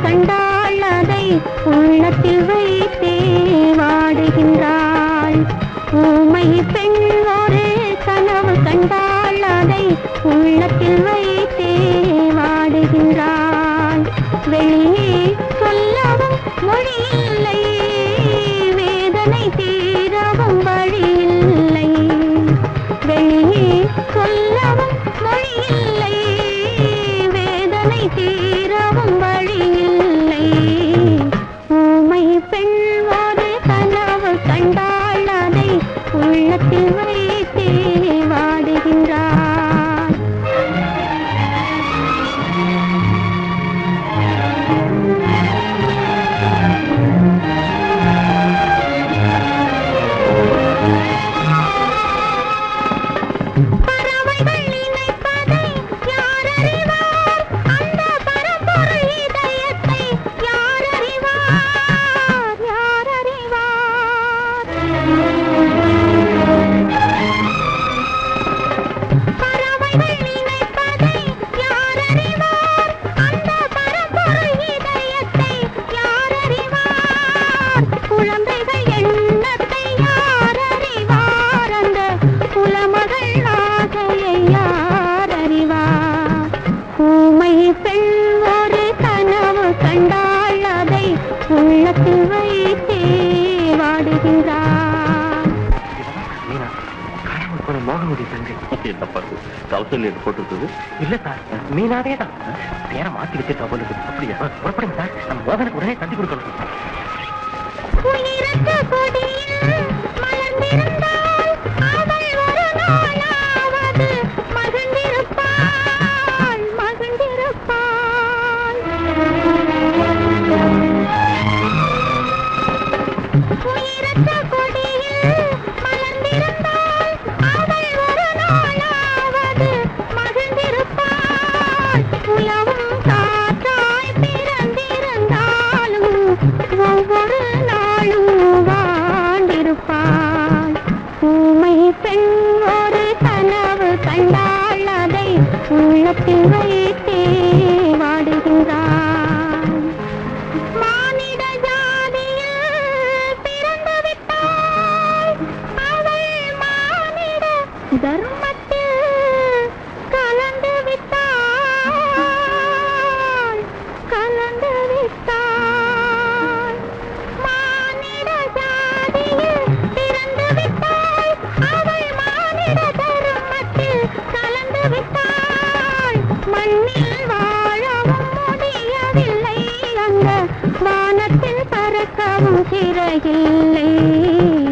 கண்டாள் அதை உள்ளத்தில் வைத்தே வாடுகின்றாள் ஊமை பெண் ஒரு கனவு கண்டாள் அதை உள்ளத்தில் வைத்தே வாடுகின்றாள் வெளியே சொல்லவும் மொழி இல்லை வேதனை தீரவும் வழி இல்லை வெளியே சொல்லவும் மொழி இல்லை வேதனை தீரவும் வழி இல்லை ஊமை பெண் ஒரு கனவு கண்டாள் அதை உள்ளத்தில் வைத்தே வாடுகின்றாள் பறவைகள் நினைப்பதை யார் அறிவார் அந்த பரம்பொருள் இதயத்தை யார் அறிவார் யார் அறிவார் பறவைகள் நினைப்பதை யார் அறிவார் அந்த பரம்பொருள் இதயத்தை யார் அறிவார் குழந்தைகள் எண்ணத்தை யார் அறிவார் அந்த குலமகள் ஆசையை யார் அறிவார் ஊமை பெண் ஒரு கனவு கண்டாள் அதை உள்ளத்தில் வைத்தே வாடுகிறார் மீனா கடவுள் கூட மோகனுடைய தங்கை என்ன பாரு கௌசல்யா போட்டிருக்குது இல்ல சார் மீனாவே தான் பேரை மாத்தி வச்சிருக்கா போல இருக்கு. அப்படியா புறப்படுங்க சார் நம்ம மோகனுக்கு உடனே தந்தி கொடுக்கணும் உயிரற்ற கொடியில் மலர்ந்திருந்தாள் அவள் ஒரு நாளாவது மகிழ்ந்திருப்பாள் மகிழ்ந்திருப்பாள் உயிரற்ற கொடியில் மலர்ந்திருந்தாள் அவள் ஒரு நாளாவது மகிழ்ந்திருப்பாள் உலவும் காற்றாய் பிறந்திருந்தாலும் ஒவ்வொரு நாளும் வாழ்ந்திருப்பாள் ஊமை பெண் ஒரு கனவு கண்டாள் அதை உள்ளத்தில் வைத்தே வாடுகின்றாள் மானிட ஜாதியில் பிறந்து விட்டாள் அவள் மானிட தர்மத்தில் கலந்து விட்டாள் கலந்து விட்டாள் மானிட ஜாதியில் பிறந்து விட்டாள் அவள் மானிட தர்மத்தில் கலந்து விட்டாள் மண்ணில் வாழவும் முடியவில்லை அந்த வானத்தில் பறக்கவும் சிறகில்லை